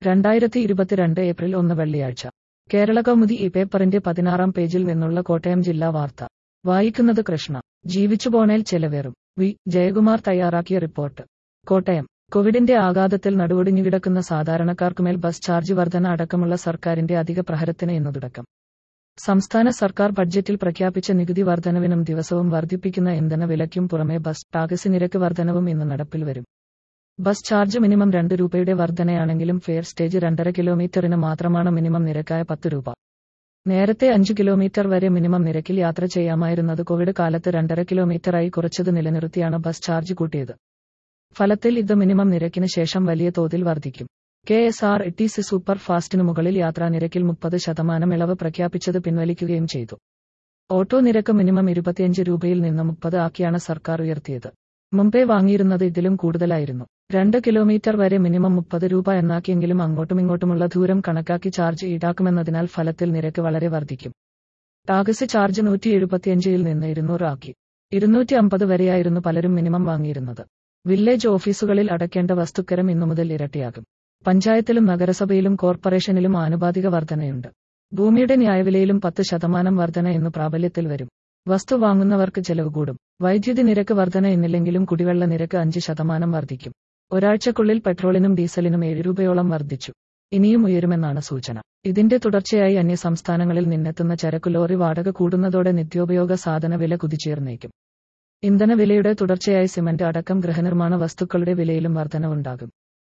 രണ്ടായിരത്തി ഇരുപത്തിരണ്ട് ഏപ്രിൽ ഒന്ന് വെള്ളിയാഴ്ച കേരള കൗമുദി ഈ പേപ്പറിന്റെ പതിനാറാം പേജിൽ നിന്നുള്ള കോട്ടയം ജില്ലാ വാർത്ത വായിക്കുന്നത് കൃഷ്ണ ജീവിച്ചുപോണേൽ ചെലവേറും വി ജയകുമാർ തയ്യാറാക്കിയ റിപ്പോർട്ട് കോട്ടയം കോവിഡിന്റെ ആഘാതത്തിൽ നടുവൊടിഞ്ഞുകിടക്കുന്ന സാധാരണക്കാർക്കുമേൽ ബസ് ചാർജ് വർധന അടക്കമുള്ള സർക്കാരിന്റെ അധിക പ്രഹരത്തിന് ഇന്നു തുടക്കം സംസ്ഥാന സർക്കാർ ബഡ്ജറ്റിൽ പ്രഖ്യാപിച്ച നികുതി വർധനവിനും ദിവസവും വർദ്ധിപ്പിക്കുന്ന ഇന്ധന വിലയ്ക്കും പുറമെ ബസ് ടാക്സി നിരക്ക് വർധനവും ഇന്ന് നടപ്പിൽ വരും ബസ് ചാർജ് മിനിമം രണ്ട് രൂപയുടെ വർധനയാണെങ്കിലും ഫെയർ സ്റ്റേജ് രണ്ടര കിലോമീറ്ററിന് മാത്രമാണ് മിനിമം നിരക്കായ പത്ത് രൂപ നേരത്തെ അഞ്ചു കിലോമീറ്റർ വരെ മിനിമം നിരക്കിൽ യാത്ര ചെയ്യാമായിരുന്നത് കോവിഡ് കാലത്ത് രണ്ടര കിലോമീറ്ററായി കുറച്ചത് നിലനിർത്തിയാണ് ബസ് ചാർജ് കൂട്ടിയത് ഫലത്തിൽ ഇത് മിനിമം നിരക്കിന് ശേഷം വലിയ തോതിൽ വർദ്ധിക്കും K S R T C super ഫാസ്റ്റിനു മുകളിൽ യാത്രാ നിരക്കിൽ മുപ്പത് ശതമാനം ഇളവ് പ്രഖ്യാപിച്ചത് പിൻവലിക്കുകയും ചെയ്തു ഓട്ടോ നിരക്ക് മിനിമം ഇരുപത്തിയഞ്ച് രൂപയിൽ നിന്ന് മുപ്പത് ആക്കിയാണ് സർക്കാർ ഉയർത്തിയത് മുമ്പേ വാങ്ങിയിരുന്നത് ഇതിലും കൂടുതലായിരുന്നു രണ്ട് കിലോമീറ്റർ വരെ മിനിമം മുപ്പത് രൂപ എന്നാക്കിയെങ്കിലും അങ്ങോട്ടുമിങ്ങോട്ടുമുള്ള ദൂരം കണക്കാക്കി ചാർജ് ഈടാക്കുമെന്നതിനാൽ ഫലത്തിൽ നിരക്ക് വളരെ വർദ്ധിക്കും ടാക്സി ചാർജ് നൂറ്റി എഴുപത്തിയഞ്ചിൽ നിന്ന് ഇരുന്നൂറ് ആക്കി ഇരുന്നൂറ്റി അമ്പത് വരെയായിരുന്നു പലരും മിനിമം വാങ്ങിയിരുന്നത് വില്ലേജ് ഓഫീസുകളിൽ അടയ്ക്കേണ്ട വസ്തുക്കരം ഇന്നു മുതൽ ഇരട്ടിയാകും പഞ്ചായത്തിലും നഗരസഭയിലും കോർപ്പറേഷനിലും ആനുപാതിക വർധനയുണ്ട് ഭൂമിയുടെ ന്യായവിലയിലും പത്ത് ശതമാനം വർധന ഇന്ന് പ്രാബല്യത്തിൽ വരും വസ്തു വാങ്ങുന്നവർക്ക് ചെലവ് കൂടും വൈദ്യുതി നിരക്ക് വർധന എന്നില്ലെങ്കിലും കുടിവെള്ള നിരക്ക് അഞ്ച് ശതമാനം വർദ്ധിക്കും ഒരാഴ്ചക്കുള്ളിൽ പെട്രോളിനും ഡീസലിനും ഏഴ് രൂപയോളം വർദ്ധിച്ചു ഇനിയും ഉയരുമെന്നാണ് സൂചന ഇതിന്റെ തുടർച്ചയായി അന്യ സംസ്ഥാനങ്ങളിൽ നിന്നെത്തുന്ന ചരക്കു ലോറി വാടക കൂടുന്നതോടെ നിത്യോപയോഗ സാധന വില കുതിച്ചുയർന്നേക്കും ഇന്ധന വിലയുടെ തുടർച്ചയായി സിമന്റ് അടക്കം ഗൃഹനിർമ്മാണ വസ്തുക്കളുടെ വിലയിലും വർധനവുണ്ടാകും